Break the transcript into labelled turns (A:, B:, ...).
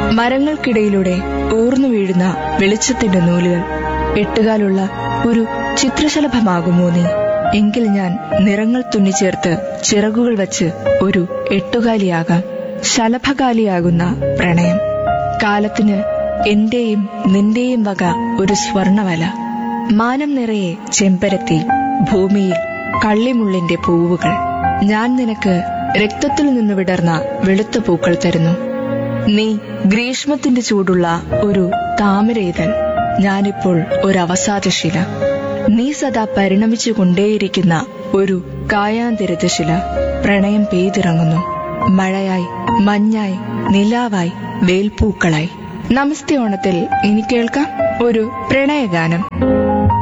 A: മരങ്ങൾക്കിടയിലൂടെ ഊർന്നു വീഴുന്ന വെളിച്ചത്തിന്റെ നൂലുകൾ എട്ടുകാലുള്ള ഒരു ചിത്രശലഭമാകുമോ നീ എങ്കിൽ ഞാൻ നിറങ്ങൾ തുന്നിച്ചേർത്ത് ചിറകുകൾ വച്ച് ഒരു എട്ടുകാലിയാകാം ശലഭകാലിയാകുന്ന പ്രണയം കാലത്തിന് എന്റെയും നിന്റെയും വക ഒരു സ്വർണവല മാനം നിറയെ ചെമ്പരത്തി ഭൂമിയിൽ കള്ളിമുള്ളിന്റെ പൂവുകൾ ഞാൻ നിനക്ക് രക്തത്തിൽ നിന്ന് വിടർന്ന വെളുത്ത പൂക്കൾ തരുന്നു നീ ഗ്രീഷ്മത്തിന്റെ ചൂടുള്ള ഒരു താമരയിതൾ ഞാനിപ്പോൾ ഒരു അവസാദശില നീ സദാ പരിണമിച്ചു കൊണ്ടേയിരിക്കുന്ന ഒരു കായാന്തിരതശില പ്രണയം പെയ്തിറങ്ങുന്നു മഴയായി മഞ്ഞായി നിലാവായി വേൽപ്പൂക്കളായി നമസ്തേ ഓണത്തിൽ ഇനി കേൾക്കാം ഒരു പ്രണയഗാനം